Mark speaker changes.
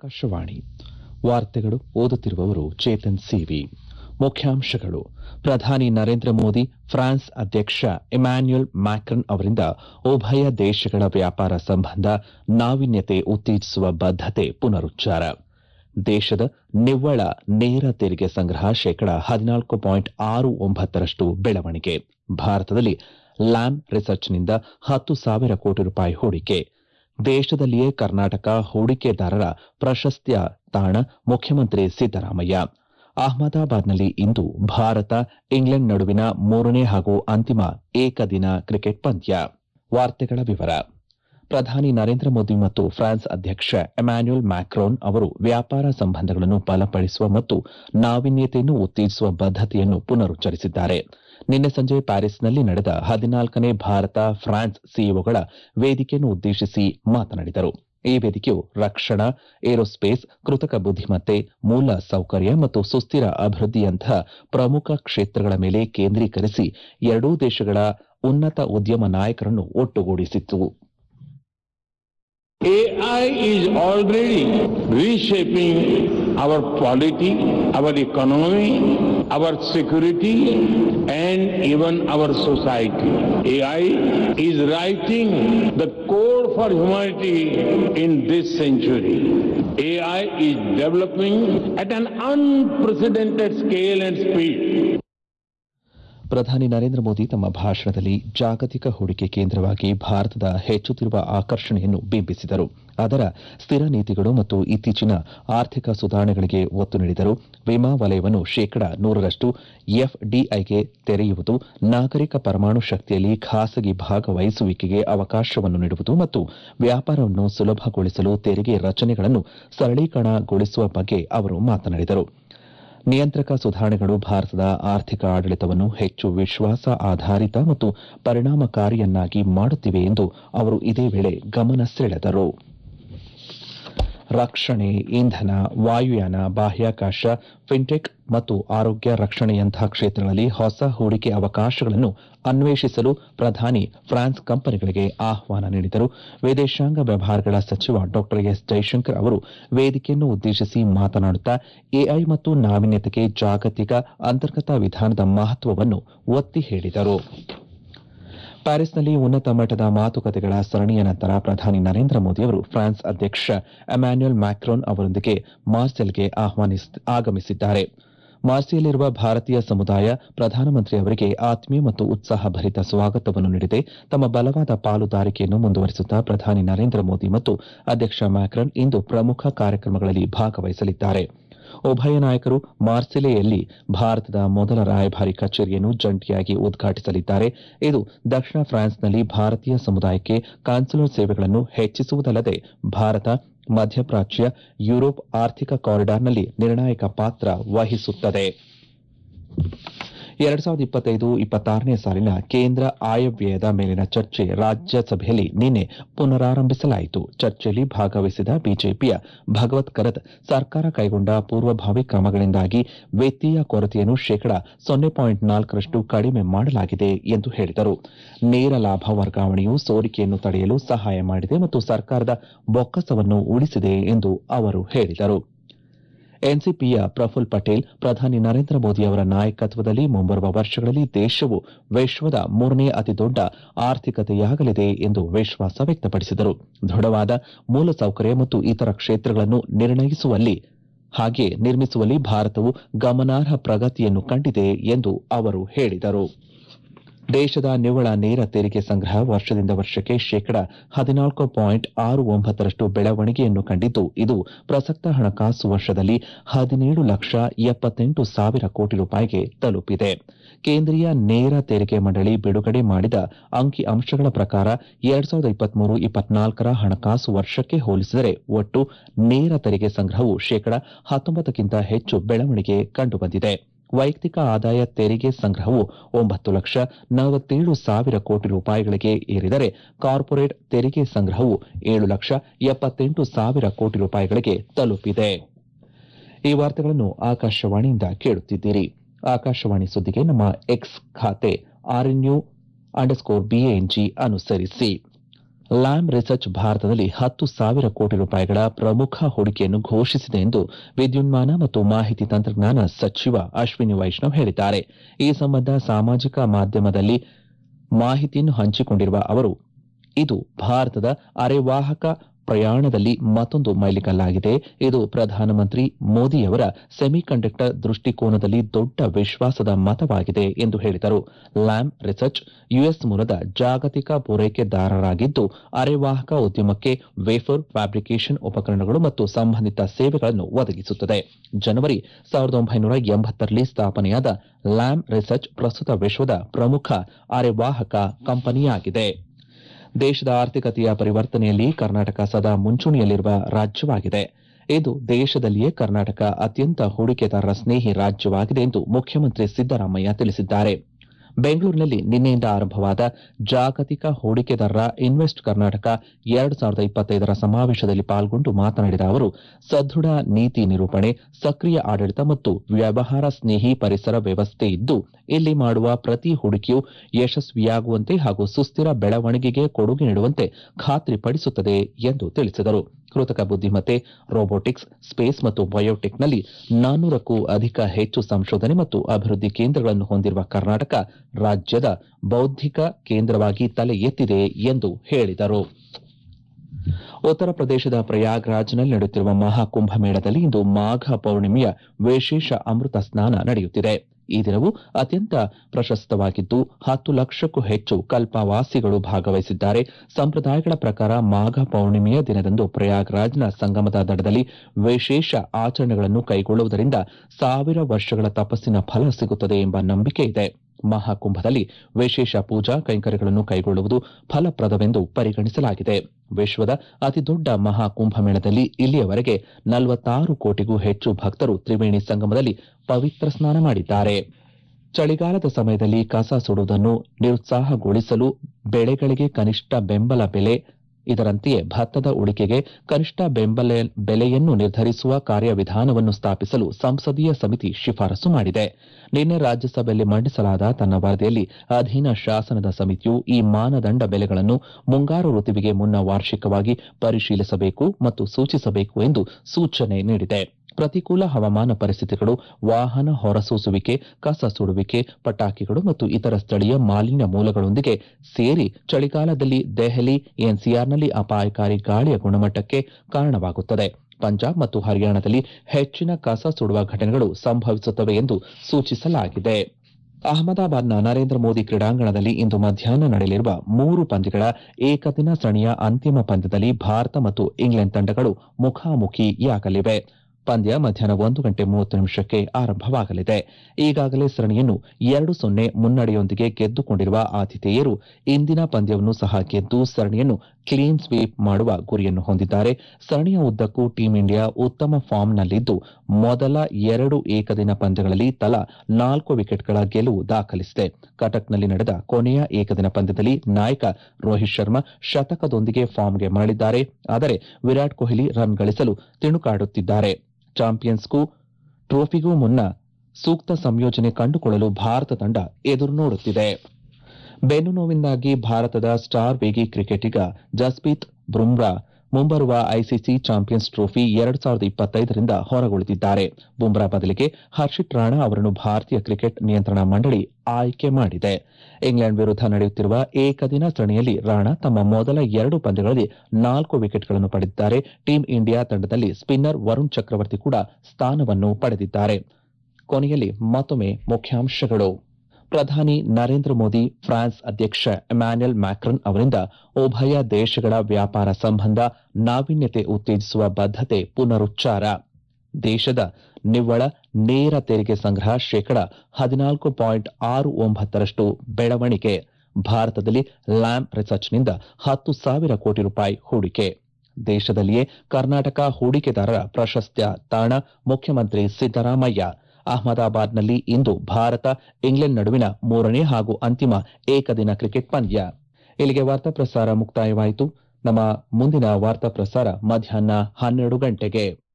Speaker 1: ಆಕಾಶವಾಣಿ ವಾರ್ತೆಗಳು ಓದುತ್ತಿರುವವರು ಚೇತನ್ ಸಿವಿ ಮುಖ್ಯಾಂಶಗಳು ಪ್ರಧಾನಿ ನರೇಂದ್ರ ಮೋದಿ ಫ್ರಾನ್ಸ್ ಅಧ್ಯಕ್ಷ ಇಮ್ಯಾನ್ಯುಯಲ್ ಮ್ಯಾಕ್ರನ್ ಅವರಿಂದ ಉಭಯ ದೇಶಗಳ ವ್ಯಾಪಾರ ಸಂಬಂಧ ನಾವೀನ್ಯತೆ ಉತ್ತೇಜಿಸುವ ಬದ್ದತೆ ಪುನರುಚ್ಚಾರ ದೇಶದ ನಿವ್ವಳ ನೇರ ತೆರಿಗೆ ಸಂಗ್ರಹ ಶೇಕಡ ಹದಿನಾಲ್ಕು ಪಾಯಿಂಟ್ ಆರು ಒಂಬತ್ತರಷ್ಟು ಬೆಳವಣಿಗೆ ಭಾರತದಲ್ಲಿ ಲ್ಯಾಮ್ ರಿಸರ್ಚ್ನಿಂದ ಹತ್ತು ಸಾವಿರ ಕೋಟಿ ರೂಪಾಯಿ ಹೂಡಿಕೆ ದೇಶದಲ್ಲಿಯೇ ಕರ್ನಾಟಕ ಹೂಡಿಕೆದಾರರ ಪ್ರಶಸ್ತಿಯ ತಾಣ ಮುಖ್ಯಮಂತ್ರಿ ಸಿದ್ದರಾಮಯ್ಯ ಅಹಮದಾಬಾದ್ನಲ್ಲಿ ಇಂದು ಭಾರತ ಇಂಗ್ಲೆಂಡ್ ನಡುವಿನ ಮೂರನೇ ಹಾಗೂ ಅಂತಿಮ ಏಕದಿನ ಕ್ರಿಕೆಟ್ ಪಂದ್ಯ ವಾರ್ತೆಗಳ ವಿವರ ಪ್ರಧಾನಿ ನರೇಂದ್ರ ಮೋದಿ ಮತ್ತು ಫ್ರಾನ್ಸ್ ಅಧ್ಯಕ್ಷ ಎಮ್ಯಾನ್ಯುಯಲ್ ಮ್ಯಾಕ್ರೋನ್ ಅವರು ವ್ಯಾಪಾರ ಸಂಬಂಧಗಳನ್ನು ಬಲಪಡಿಸುವ ಮತ್ತು ನಾವೀನ್ಯತೆಯನ್ನು ಉತ್ತೇಜಿಸುವ ಬದ್ದತೆಯನ್ನು ಪುನರುಚ್ಚರಿಸಿದ್ದಾರೆ ನಿನ್ನೆ ಸಂಜೆ ಪ್ಯಾರಿಸ್ನಲ್ಲಿ ನಡೆದ ಹದಿನಾಲ್ಕನೇ ಭಾರತ ಫ್ರಾನ್ಸ್ ಸಿಇಒಗಳ ವೇದಿಕೆಯನ್ನು ಉದ್ದೇಶಿಸಿ ಮಾತನಾಡಿದರು ಈ ವೇದಿಕೆಯು ರಕ್ಷಣಾ ಏರೋಸ್ಪೇಸ್ ಕೃತಕ ಬುದ್ದಿಮತ್ತೆ ಮೂಲ ಸೌಕರ್ಯ ಮತ್ತು ಸುಸ್ಥಿರ ಅಭಿವೃದ್ಧಿಯಂತಹ ಪ್ರಮುಖ ಕ್ಷೇತ್ರಗಳ ಮೇಲೆ ಕೇಂದ್ರೀಕರಿಸಿ ಎರಡೂ ದೇಶಗಳ ಉನ್ನತ ಉದ್ಯಮ ನಾಯಕರನ್ನು ಒಟ್ಟುಗೂಡಿಸಿತು
Speaker 2: AI is already reshaping our polity, our economy, our security, and even our society. AI is writing the code for humanity in this century. AI is developing at an unprecedented scale and speed.
Speaker 1: ಪ್ರಧಾನಿ ನರೇಂದ್ರ ಮೋದಿ ತಮ್ಮ ಭಾಷಣದಲ್ಲಿ ಜಾಗತಿಕ ಹೂಡಿಕೆ ಕೇಂದ್ರವಾಗಿ ಭಾರತದ ಹೆಚ್ಚುತ್ತಿರುವ ಆಕರ್ಷಣೆಯನ್ನು ಬಿಂಬಿಸಿದರು ಅದರ ಸ್ಥಿರ ನೀತಿಗಳು ಮತ್ತು ಇತ್ತೀಚಿನ ಆರ್ಥಿಕ ಸುಧಾರಣೆಗಳಿಗೆ ಒತ್ತು ನೀಡಿದರು ವಿಮಾ ವಲಯವನ್ನು ಶೇಕಡ ನೂರರಷ್ಟು ಎಫ್ಡಿಐಗೆ ತೆರೆಯುವುದು ನಾಗರಿಕ ಪರಮಾಣು ಶಕ್ತಿಯಲ್ಲಿ ಖಾಸಗಿ ಭಾಗವಹಿಸುವಿಕೆಗೆ ಅವಕಾಶವನ್ನು ನೀಡುವುದು ಮತ್ತು ವ್ಯಾಪಾರವನ್ನು ಸುಲಭಗೊಳಿಸಲು ತೆರಿಗೆ ರಚನೆಗಳನ್ನು ಸರಳೀಕರಣಗೊಳಿಸುವ ಬಗ್ಗೆ ಅವರು ಮಾತನಾಡಿದರು ನಿಯಂತ್ರಕ ಸುಧಾರಣೆಗಳು ಭಾರತದ ಆರ್ಥಿಕ ಆಡಳಿತವನ್ನು ಹೆಚ್ಚು ವಿಶ್ವಾಸ ಆಧಾರಿತ ಮತ್ತು ಪರಿಣಾಮಕಾರಿಯನ್ನಾಗಿ ಮಾಡುತ್ತಿವೆ ಎಂದು ಅವರು ಇದೇ ವೇಳೆ ಗಮನ ಸೆಳೆದರು ರಕ್ಷಣೆ ಇಂಧನ ವಾಯುಯಾನ ಬಾಹ್ಯಾಕಾಶ ಫಿನ್ಟೆಕ್ ಮತ್ತು ಆರೋಗ್ಯ ರಕ್ಷಣೆಯಂತಹ ಕ್ಷೇತ್ರಗಳಲ್ಲಿ ಹೊಸ ಹೂಡಿಕೆ ಅವಕಾಶಗಳನ್ನು ಅನ್ವೇಷಿಸಲು ಪ್ರಧಾನಿ ಫ್ರಾನ್ಸ್ ಕಂಪನಿಗಳಿಗೆ ಆಹ್ವಾನ ನೀಡಿದರು ವಿದೇಶಾಂಗ ವ್ಯವಹಾರಗಳ ಸಚಿವ ಡಾ ಎಸ್ ಜೈಶಂಕರ್ ಅವರು ವೇದಿಕೆಯನ್ನು ಉದ್ದೇಶಿಸಿ ಮಾತನಾಡುತ್ತಾ ಎಐ ಮತ್ತು ನಾವೀನ್ಯತೆಗೆ ಜಾಗತಿಕ ಅಂತರ್ಗತ ವಿಧಾನದ ಮಹತ್ವವನ್ನು ಒತ್ತಿ ಹೇಳಿದರು ಪ್ಯಾರಿಸ್ನಲ್ಲಿ ಉನ್ನತ ಮಟ್ಟದ ಮಾತುಕತೆಗಳ ಸರಣಿಯ ನಂತರ ಪ್ರಧಾನಿ ನರೇಂದ್ರ ಮೋದಿ ಅವರು ಫ್ರಾನ್ಸ್ ಅಧ್ಯಕ್ಷ ಎಮ್ಯಾನ್ಯುಯಲ್ ಮ್ಯಾಕ್ರೋನ್ ಅವರೊಂದಿಗೆ ಮಾರ್ಸೆಲ್ಗೆ ಆಗಮಿಸಿದ್ದಾರೆ ಮಾರ್ಸಿಯಲ್ಲಿರುವ ಭಾರತೀಯ ಸಮುದಾಯ ಪ್ರಧಾನಮಂತ್ರಿ ಅವರಿಗೆ ಆತ್ಮೀಯ ಮತ್ತು ಉತ್ಸಾಹಭರಿತ ಸ್ವಾಗತವನ್ನು ನೀಡಿದೆ ತಮ್ಮ ಬಲವಾದ ಪಾಲುದಾರಿಕೆಯನ್ನು ಮುಂದುವರಿಸುತ್ತಾ ಪ್ರಧಾನಿ ನರೇಂದ್ರ ಮೋದಿ ಮತ್ತು ಅಧ್ಯಕ್ಷ ಮ್ಯಾಕ್ರನ್ ಇಂದು ಪ್ರಮುಖ ಕಾರ್ಯಕ್ರಮಗಳಲ್ಲಿ ಭಾಗವಹಿಸಲಿದ್ದಾರೆ ಉಭಯ ನಾಯಕರು ಮಾರ್ಸಿಲೆಯಲ್ಲಿ ಭಾರತದ ಮೊದಲ ರಾಯಭಾರಿ ಕಚೇರಿಯನ್ನು ಜಂಟಿಯಾಗಿ ಉದ್ಘಾಟಿಸಲಿದ್ದಾರೆ ಇದು ದಕ್ಷಿಣ ಫ್ರಾನ್ಸ್ನಲ್ಲಿ ಭಾರತೀಯ ಸಮುದಾಯಕ್ಕೆ ಕಾನ್ಸುಲರ್ ಸೇವೆಗಳನ್ನು ಹೆಚ್ಚಿಸುವುದಲ್ಲದೆ ಭಾರತ ಮಧ್ಯಪ್ರಾಚ್ಯ ಯುರೋಪ್ ಆರ್ಥಿಕ ಕಾರಿಡಾರ್ನಲ್ಲಿ ನಿರ್ಣಾಯಕ ಪಾತ್ರ ವಹಿಸುತ್ತದೆ ಎರಡ್ ಸಾವಿರದ ಇಪ್ಪತ್ತೈದು ಇಪ್ಪತ್ತಾರನೇ ಸಾಲಿನ ಕೇಂದ್ರ ಆಯವ್ಯಯದ ಮೇಲಿನ ಚರ್ಚೆ ರಾಜ್ಯಸಭೆಯಲ್ಲಿ ನಿನ್ನೆ ಪುನರಾರಂಭಿಸಲಾಯಿತು ಚರ್ಚೆಯಲ್ಲಿ ಭಾಗವಹಿಸಿದ ಬಿಜೆಪಿಯ ಭಗವತ್ ಕರತ್ ಸರ್ಕಾರ ಕೈಗೊಂಡ ಪೂರ್ವಭಾವಿ ಕ್ರಮಗಳಿಂದಾಗಿ ವಿತ್ತೀಯ ಕೊರತೆಯನ್ನು ಶೇಕಡ ಸೊನ್ನೆ ಪಾಯಿಂಟ್ ನಾಲ್ಕರಷ್ಟು ಕಡಿಮೆ ಮಾಡಲಾಗಿದೆ ಎಂದು ಹೇಳಿದರು ನೇರ ಲಾಭ ವರ್ಗಾವಣೆಯು ಸೋರಿಕೆಯನ್ನು ತಡೆಯಲು ಸಹಾಯ ಮಾಡಿದೆ ಮತ್ತು ಸರ್ಕಾರದ ಬೊಕ್ಕಸವನ್ನು ಉಳಿಸಿದೆ ಎಂದು ಅವರು ಹೇಳಿದರು ಎನ್ಸಿಪಿಯ ಪ್ರಫುಲ್ ಪಟೇಲ್ ಪ್ರಧಾನಿ ನರೇಂದ್ರ ಮೋದಿ ಅವರ ನಾಯಕತ್ವದಲ್ಲಿ ಮುಂಬರುವ ವರ್ಷಗಳಲ್ಲಿ ದೇಶವು ವಿಶ್ವದ ಮೂರನೇ ಅತಿದೊಡ್ಡ ಆರ್ಥಿಕತೆಯಾಗಲಿದೆ ಎಂದು ವಿಶ್ವಾಸ ವ್ಯಕ್ತಪಡಿಸಿದರು ದೃಢವಾದ ಮೂಲಸೌಕರ್ಯ ಮತ್ತು ಇತರ ಕ್ಷೇತ್ರಗಳನ್ನು ನಿರ್ಣಯಿಸುವಲ್ಲಿ ಹಾಗೆ ನಿರ್ಮಿಸುವಲ್ಲಿ ಭಾರತವು ಗಮನಾರ್ಹ ಪ್ರಗತಿಯನ್ನು ಕಂಡಿದೆ ಎಂದು ಅವರು ಹೇಳಿದರು ದೇಶದ ನಿವ್ವಳ ನೇರ ತೆರಿಗೆ ಸಂಗ್ರಹ ವರ್ಷದಿಂದ ವರ್ಷಕ್ಕೆ ಶೇಕಡ ಹದಿನಾಲ್ಕು ಪಾಯಿಂಟ್ ಆರು ಒಂಬತ್ತರಷ್ಟು ಬೆಳವಣಿಗೆಯನ್ನು ಕಂಡಿದ್ದು ಇದು ಪ್ರಸಕ್ತ ಹಣಕಾಸು ವರ್ಷದಲ್ಲಿ ಹದಿನೇಳು ಲಕ್ಷ ಎಪ್ಪತ್ತೆಂಟು ಸಾವಿರ ಕೋಟಿ ರೂಪಾಯಿಗೆ ತಲುಪಿದೆ ಕೇಂದ್ರೀಯ ನೇರ ತೆರಿಗೆ ಮಂಡಳಿ ಬಿಡುಗಡೆ ಮಾಡಿದ ಅಂಕಿ ಅಂಶಗಳ ಪ್ರಕಾರ ಎರಡ್ ಸಾವಿರದ ಇಪ್ಪತ್ಮೂರು ಇಪ್ಪತ್ನಾಲ್ಕರ ಹಣಕಾಸು ವರ್ಷಕ್ಕೆ ಹೋಲಿಸಿದರೆ ಒಟ್ಟು ನೇರ ತೆರಿಗೆ ಸಂಗ್ರಹವು ಶೇಕಡ ಹತ್ತೊಂಬತ್ತಕ್ಕಿಂತ ಹೆಚ್ಚು ಬೆಳವಣಿಗೆ ಕಂಡುಬಂದಿದೆ ವೈಯಕ್ತಿಕ ಆದಾಯ ತೆರಿಗೆ ಸಂಗ್ರಹವು ಒಂಬತ್ತು ಲಕ್ಷ ನಲವತ್ತೇಳು ಸಾವಿರ ಕೋಟಿ ರೂಪಾಯಿಗಳಿಗೆ ಏರಿದರೆ ಕಾರ್ಪೊರೇಟ್ ತೆರಿಗೆ ಸಂಗ್ರಹವು ಏಳು ಲಕ್ಷ ಎಪ್ಪತ್ತೆಂಟು ಸಾವಿರ ಕೋಟಿ ರೂಪಾಯಿಗಳಿಗೆ ತಲುಪಿದೆ ಈ ವಾರ್ತೆಗಳನ್ನು ಆಕಾಶವಾಣಿಯಿಂದ ಕೇಳುತ್ತಿದ್ದೀರಿ ಆಕಾಶವಾಣಿ ಸುದ್ದಿಗೆ ನಮ್ಮ ಎಕ್ಸ್ ಖಾತೆ ಆರ್ಎನ್ಯು ಅಂಡರ್ಸ್ಕೋರ್ ಬಿಎಎನ್ಜಿ ಅನುಸರಿಸಿ ಲ್ಯಾಮ್ ರಿಸರ್ಚ್ ಭಾರತದಲ್ಲಿ ಹತ್ತು ಸಾವಿರ ಕೋಟಿ ರೂಪಾಯಿಗಳ ಪ್ರಮುಖ ಹೂಡಿಕೆಯನ್ನು ಘೋಷಿಸಿದೆ ಎಂದು ವಿದ್ಯುನ್ಮಾನ ಮತ್ತು ಮಾಹಿತಿ ತಂತ್ರಜ್ಞಾನ ಸಚಿವ ಅಶ್ವಿನಿ ವೈಷ್ಣವ್ ಹೇಳಿದ್ದಾರೆ ಈ ಸಂಬಂಧ ಸಾಮಾಜಿಕ ಮಾಧ್ಯಮದಲ್ಲಿ ಮಾಹಿತಿಯನ್ನು ಹಂಚಿಕೊಂಡಿರುವ ಅವರು ಇದು ಭಾರತದ ಅರೆವಾಹಕ ಪ್ರಯಾಣದಲ್ಲಿ ಮತ್ತೊಂದು ಮೈಲಿಗಲ್ಲಾಗಿದೆ ಇದು ಪ್ರಧಾನಮಂತ್ರಿ ಮೋದಿಯವರ ಸೆಮಿಕಂಡಕ್ಟರ್ ದೃಷ್ಟಿಕೋನದಲ್ಲಿ ದೊಡ್ಡ ವಿಶ್ವಾಸದ ಮತವಾಗಿದೆ ಎಂದು ಹೇಳಿದರು ಲ್ಯಾಮ್ ರಿಸರ್ಚ್ ಯುಎಸ್ ಮೂಲದ ಜಾಗತಿಕ ಪೂರೈಕೆದಾರರಾಗಿದ್ದು ಅರೆವಾಹಕ ಉದ್ಯಮಕ್ಕೆ ವೇಫರ್ ಫ್ಯಾಬ್ರಿಕೇಷನ್ ಉಪಕರಣಗಳು ಮತ್ತು ಸಂಬಂಧಿತ ಸೇವೆಗಳನ್ನು ಒದಗಿಸುತ್ತದೆ ಜನವರಿ ಸಾವಿರದ ಒಂಬೈನೂರ ಎಂಬತ್ತರಲ್ಲಿ ಸ್ಥಾಪನೆಯಾದ ಲ್ಯಾಮ್ ರಿಸರ್ಚ್ ಪ್ರಸ್ತುತ ವಿಶ್ವದ ಪ್ರಮುಖ ಅರೆವಾಹಕ ಕಂಪನಿಯಾಗಿದೆ ದೇಶದ ಆರ್ಥಿಕತೆಯ ಪರಿವರ್ತನೆಯಲ್ಲಿ ಕರ್ನಾಟಕ ಸದಾ ಮುಂಚೂಣಿಯಲ್ಲಿರುವ ರಾಜ್ಯವಾಗಿದೆ ಇದು ದೇಶದಲ್ಲಿಯೇ ಕರ್ನಾಟಕ ಅತ್ಯಂತ ಹೂಡಿಕೆದಾರರ ಸ್ನೇಹಿ ರಾಜ್ಯವಾಗಿದೆ ಎಂದು ಮುಖ್ಯಮಂತ್ರಿ ಸಿದ್ದರಾಮಯ್ಯ ತಿಳಿಸಿದ್ದಾರೆ ಬೆಂಗಳೂರಿನಲ್ಲಿ ನಿನ್ನೆಯಿಂದ ಆರಂಭವಾದ ಜಾಗತಿಕ ಹೂಡಿಕೆದಾರರ ಇನ್ವೆಸ್ಟ್ ಕರ್ನಾಟಕ ಎರಡು ಸಾವಿರದ ಇಪ್ಪತ್ತೈದರ ಸಮಾವೇಶದಲ್ಲಿ ಪಾಲ್ಗೊಂಡು ಮಾತನಾಡಿದ ಅವರು ಸದೃಢ ನೀತಿ ನಿರೂಪಣೆ ಸಕ್ರಿಯ ಆಡಳಿತ ಮತ್ತು ವ್ಯವಹಾರ ಸ್ನೇಹಿ ಪರಿಸರ ವ್ಯವಸ್ಥೆ ಇದ್ದು ಇಲ್ಲಿ ಮಾಡುವ ಪ್ರತಿ ಹೂಡಿಕೆಯು ಯಶಸ್ವಿಯಾಗುವಂತೆ ಹಾಗೂ ಸುಸ್ಥಿರ ಬೆಳವಣಿಗೆಗೆ ಕೊಡುಗೆ ನೀಡುವಂತೆ ಖಾತ್ರಿಪಡಿಸುತ್ತದೆ ಎಂದು ತಿಳಿಸಿದರು ಕೃತಕ ಬುದ್ದಿಮತ್ತೆ ರೋಬೋಟಿಕ್ಸ್ ಸ್ಪೇಸ್ ಮತ್ತು ಬಯೋಟೆಕ್ನಲ್ಲಿ ನಾನ್ನೂರಕ್ಕೂ ಅಧಿಕ ಹೆಚ್ಚು ಸಂಶೋಧನೆ ಮತ್ತು ಅಭಿವೃದ್ಧಿ ಕೇಂದ್ರಗಳನ್ನು ಹೊಂದಿರುವ ಕರ್ನಾಟಕ ರಾಜ್ಯದ ಬೌದ್ಧಿಕ ಕೇಂದ್ರವಾಗಿ ತಲೆ ಎತ್ತಿದೆ ಎಂದು ಹೇಳಿದರು ಉತ್ತರ ಪ್ರದೇಶದ ಪ್ರಯಾಗ್ರಾಜ್ನಲ್ಲಿ ನಡೆಯುತ್ತಿರುವ ಮಹಾಕುಂಭಮೇಳದಲ್ಲಿ ಇಂದು ಮಾಘ ಪೌರ್ಣಿಮೆಯ ವಿಶೇಷ ಅಮೃತ ಸ್ನಾನ ನಡೆಯುತ್ತಿದೆ ಈ ದಿನವು ಅತ್ಯಂತ ಪ್ರಶಸ್ತವಾಗಿದ್ದು ಹತ್ತು ಲಕ್ಷಕ್ಕೂ ಹೆಚ್ಚು ಕಲ್ಪವಾಸಿಗಳು ಭಾಗವಹಿಸಿದ್ದಾರೆ ಸಂಪ್ರದಾಯಗಳ ಪ್ರಕಾರ ಮಾಘ ಪೌರ್ಣಿಮೆಯ ದಿನದಂದು ಪ್ರಯಾಗ್ರಾಜ್ನ ಸಂಗಮದ ದಡದಲ್ಲಿ ವಿಶೇಷ ಆಚರಣೆಗಳನ್ನು ಕೈಗೊಳ್ಳುವುದರಿಂದ ಸಾವಿರ ವರ್ಷಗಳ ತಪಸ್ಸಿನ ಫಲ ಸಿಗುತ್ತದೆ ಎಂಬ ನಂಬಿಕೆ ಇದೆ ಮಹಾಕುಂಭದಲ್ಲಿ ವಿಶೇಷ ಪೂಜಾ ಕೈಂಕರ್ಯಗಳನ್ನು ಕೈಗೊಳ್ಳುವುದು ಫಲಪ್ರದವೆಂದು ಪರಿಗಣಿಸಲಾಗಿದೆ ವಿಶ್ವದ ಅತಿದೊಡ್ಡ ಮಹಾಕುಂಭಮೇಳದಲ್ಲಿ ಇಲ್ಲಿಯವರೆಗೆ ನಲವತ್ತಾರು ಕೋಟಿಗೂ ಹೆಚ್ಚು ಭಕ್ತರು ತ್ರಿವೇಣಿ ಸಂಗಮದಲ್ಲಿ ಪವಿತ್ರ ಸ್ನಾನ ಮಾಡಿದ್ದಾರೆ ಚಳಿಗಾಲದ ಸಮಯದಲ್ಲಿ ಕಸ ಸುಡುವುದನ್ನು ನಿರುತ್ಸಾಹಗೊಳಿಸಲು ಬೆಳೆಗಳಿಗೆ ಕನಿಷ್ಠ ಬೆಂಬಲ ಬೆಲೆ ಇದರಂತೆಯೇ ಭತ್ತದ ಉಳಿಕೆಗೆ ಕನಿಷ್ಠ ಬೆಂಬಲ ಬೆಲೆಯನ್ನು ನಿರ್ಧರಿಸುವ ಕಾರ್ಯವಿಧಾನವನ್ನು ಸ್ಥಾಪಿಸಲು ಸಂಸದೀಯ ಸಮಿತಿ ಶಿಫಾರಸು ಮಾಡಿದೆ ನಿನ್ನೆ ರಾಜ್ಯಸಭೆಯಲ್ಲಿ ಮಂಡಿಸಲಾದ ತನ್ನ ವರದಿಯಲ್ಲಿ ಅಧೀನ ಶಾಸನದ ಸಮಿತಿಯು ಈ ಮಾನದಂಡ ಬೆಲೆಗಳನ್ನು ಮುಂಗಾರು ಋತುವಿಗೆ ಮುನ್ನ ವಾರ್ಷಿಕವಾಗಿ ಪರಿಶೀಲಿಸಬೇಕು ಮತ್ತು ಸೂಚಿಸಬೇಕು ಎಂದು ಸೂಚನೆ ನೀಡಿದೆ ಪ್ರತಿಕೂಲ ಹವಾಮಾನ ಪರಿಸ್ಥಿತಿಗಳು ವಾಹನ ಹೊರಸೂಸುವಿಕೆ ಕಸ ಸುಡುವಿಕೆ ಪಟಾಕಿಗಳು ಮತ್ತು ಇತರ ಸ್ಥಳೀಯ ಮಾಲಿನ್ಯ ಮೂಲಗಳೊಂದಿಗೆ ಸೇರಿ ಚಳಿಗಾಲದಲ್ಲಿ ದೆಹಲಿ ಎನ್ಸಿಆರ್ನಲ್ಲಿ ಅಪಾಯಕಾರಿ ಗಾಳಿಯ ಗುಣಮಟ್ಟಕ್ಕೆ ಕಾರಣವಾಗುತ್ತದೆ ಪಂಜಾಬ್ ಮತ್ತು ಹರಿಯಾಣದಲ್ಲಿ ಹೆಚ್ಚಿನ ಕಸ ಸುಡುವ ಘಟನೆಗಳು ಸಂಭವಿಸುತ್ತವೆ ಎಂದು ಸೂಚಿಸಲಾಗಿದೆ ಅಹಮದಾಬಾದ್ನ ನರೇಂದ್ರ ಮೋದಿ ಕ್ರೀಡಾಂಗಣದಲ್ಲಿ ಇಂದು ಮಧ್ಯಾಹ್ನ ನಡೆಯಲಿರುವ ಮೂರು ಪಂದ್ಯಗಳ ಏಕದಿನ ಸರಣಿಯ ಅಂತಿಮ ಪಂದ್ಯದಲ್ಲಿ ಭಾರತ ಮತ್ತು ಇಂಗ್ಲೆಂಡ್ ತಂಡಗಳು ಮುಖಾಮುಖಿಯಾಗಲಿವೆ ಪಂದ್ಯ ಮಧ್ಯಾಹ್ನ ಒಂದು ಗಂಟೆ ಮೂವತ್ತು ನಿಮಿಷಕ್ಕೆ ಆರಂಭವಾಗಲಿದೆ ಈಗಾಗಲೇ ಸರಣಿಯನ್ನು ಎರಡು ಸೊನ್ನೆ ಮುನ್ನಡೆಯೊಂದಿಗೆ ಗೆದ್ದುಕೊಂಡಿರುವ ಆತಿಥೇಯರು ಇಂದಿನ ಪಂದ್ಯವನ್ನು ಸಹ ಗೆದ್ದು ಸರಣಿಯನ್ನು ಕ್ಲೀನ್ ಸ್ವೀಪ್ ಮಾಡುವ ಗುರಿಯನ್ನು ಹೊಂದಿದ್ದಾರೆ ಸರಣಿಯ ಉದ್ದಕ್ಕೂ ಟೀಂ ಇಂಡಿಯಾ ಉತ್ತಮ ಫಾರ್ಮ್ನಲ್ಲಿದ್ದು ಮೊದಲ ಎರಡು ಏಕದಿನ ಪಂದ್ಯಗಳಲ್ಲಿ ತಲಾ ನಾಲ್ಕು ವಿಕೆಟ್ಗಳ ಗೆಲುವು ದಾಖಲಿಸಿದೆ ಕಟಕ್ನಲ್ಲಿ ನಡೆದ ಕೊನೆಯ ಏಕದಿನ ಪಂದ್ಯದಲ್ಲಿ ನಾಯಕ ರೋಹಿತ್ ಶರ್ಮಾ ಶತಕದೊಂದಿಗೆ ಫಾರ್ಮ್ಗೆ ಮರಳಿದ್ದಾರೆ ಆದರೆ ವಿರಾಟ್ ಕೊಹ್ಲಿ ರನ್ ಗಳಿಸಲು ತಿಣುಕಾಡುತ್ತಿದ್ದಾರೆ ಚಾಂಪಿಯನ್ಸ್ಗೂ ಟ್ರೋಫಿಗೂ ಮುನ್ನ ಸೂಕ್ತ ಸಂಯೋಜನೆ ಕಂಡುಕೊಳ್ಳಲು ಭಾರತ ತಂಡ ಎದುರು ನೋಡುತ್ತಿದೆ ಬೆನ್ನು ನೋವಿಂದಾಗಿ ಭಾರತದ ಸ್ಟಾರ್ ವೇಗಿ ಕ್ರಿಕೆಟಿಗ ಜಸ್ಪ್ರೀತ್ ಬುಮ್ರಾ ಮುಂಬರುವ ಐಸಿಸಿ ಚಾಂಪಿಯನ್ಸ್ ಟ್ರೋಫಿ ಎರಡು ಸಾವಿರದ ಇಪ್ಪತ್ತೈದರಿಂದ ಹೊರಗುಳಿದಿದ್ದಾರೆ ಬುಮ್ರಾ ಬದಲಿಗೆ ಹರ್ಷಿತ್ ರಾಣಾ ಅವರನ್ನು ಭಾರತೀಯ ಕ್ರಿಕೆಟ್ ನಿಯಂತ್ರಣ ಮಂಡಳಿ ಆಯ್ಕೆ ಮಾಡಿದೆ ಇಂಗ್ಲೆಂಡ್ ವಿರುದ್ಧ ನಡೆಯುತ್ತಿರುವ ಏಕದಿನ ಸರಣಿಯಲ್ಲಿ ರಾಣಾ ತಮ್ಮ ಮೊದಲ ಎರಡು ಪಂದ್ಯಗಳಲ್ಲಿ ನಾಲ್ಕು ವಿಕೆಟ್ಗಳನ್ನು ಪಡೆದಿದ್ದಾರೆ ಟೀಂ ಇಂಡಿಯಾ ತಂಡದಲ್ಲಿ ಸ್ಪಿನ್ನರ್ ವರುಣ್ ಚಕ್ರವರ್ತಿ ಕೂಡ ಸ್ಥಾನವನ್ನು ಪಡೆದಿದ್ದಾರೆ ಕೊನೆಯಲ್ಲಿ ಮತ್ತೊಮ್ಮೆ ಮುಖ್ಯಾಂಶಗಳು ಪ್ರಧಾನಿ ನರೇಂದ್ರ ಮೋದಿ ಫ್ರಾನ್ಸ್ ಅಧ್ಯಕ್ಷ ಎಮ್ಯಾನ್ಯಲ್ ಮ್ಯಾಕ್ರನ್ ಅವರಿಂದ ಉಭಯ ದೇಶಗಳ ವ್ಯಾಪಾರ ಸಂಬಂಧ ನಾವೀನ್ಯತೆ ಉತ್ತೇಜಿಸುವ ಬದ್ಧತೆ ಪುನರುಚ್ಚಾರ ದೇಶದ ನಿವ್ವಳ ನೇರ ತೆರಿಗೆ ಸಂಗ್ರಹ ಶೇಕಡ ಹದಿನಾಲ್ಕು ಪಾಯಿಂಟ್ ಆರು ಒಂಬತ್ತರಷ್ಟು ಬೆಳವಣಿಗೆ ಭಾರತದಲ್ಲಿ ಲ್ಯಾಂಪ್ ರಿಸರ್ಚ್ನಿಂದ ಹತ್ತು ಸಾವಿರ ಕೋಟಿ ರೂಪಾಯಿ ಹೂಡಿಕೆ ದೇಶದಲ್ಲಿಯೇ ಕರ್ನಾಟಕ ಹೂಡಿಕೆದಾರರ ಪ್ರಶಸ್ತ್ಯ ತಾಣ ಮುಖ್ಯಮಂತ್ರಿ ಸಿದ್ದರಾಮಯ್ಯ ಅಹಮದಾಬಾದ್ನಲ್ಲಿ ಇಂದು ಭಾರತ ಇಂಗ್ಲೆಂಡ್ ನಡುವಿನ ಮೂರನೇ ಹಾಗೂ ಅಂತಿಮ ಏಕದಿನ ಕ್ರಿಕೆಟ್ ಪಂದ್ಯ ಇಲ್ಲಿಗೆ ವಾರ್ತಾ ಪ್ರಸಾರ ಮುಕ್ತಾಯವಾಯಿತು ನಮ್ಮ ಮುಂದಿನ ವಾರ್ತಾ ಪ್ರಸಾರ ಮಧ್ಯಾಹ್ನ ಹನ್ನೆರಡು ಗಂಟೆಗೆ